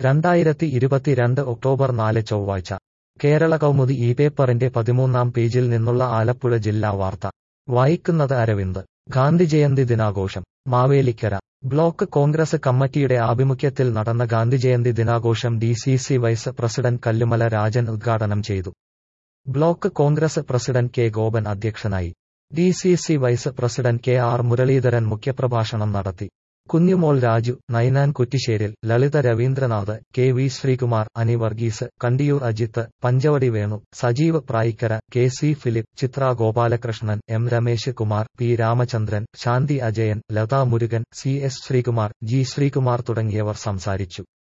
രണ്ടായിരത്തി ഇരുപത്തിരണ്ട് ഒക്ടോബർ നാല് ചൊവ്വാഴ്ച കേരള കൗമുദി ഈ പേപ്പറിന്റെ പതിമൂന്നാം പേജിൽ നിന്നുള്ള ആലപ്പുഴ ജില്ലാ വാർത്ത വായിക്കുന്നത് അരവിന്ദ് ഗാന്ധിജയന്തി ദിനാഘോഷം മാവേലിക്കര ബ്ലോക്ക് കോൺഗ്രസ് കമ്മിറ്റിയുടെ ആഭിമുഖ്യത്തിൽ നടന്ന ഗാന്ധിജയന്തി ദിനാഘോഷം D C C vice president Kallumala Rajan ഉദ്ഘാടനം ചെയ്തു block Congress president K Gopan അധ്യക്ഷനായി D C C vice president K R Muraleedharan മുഖ്യപ്രഭാഷണം നടത്തി Kunjumol Raju Ninan Kuttisseril Lalitha Ravindranath K V Sreekumar Ani Varghese Kandiyoor Ajith Panchavadi Venu Sajeev Prayikkara K C Philip Chitra Gopalakrishnan M Ramesh Kumar P Ramachandran Shanthi Ajayan Latha Murukan C S Sreekumar G Sreekumar തുടങ്ങിയവർ സംസാരിച്ചു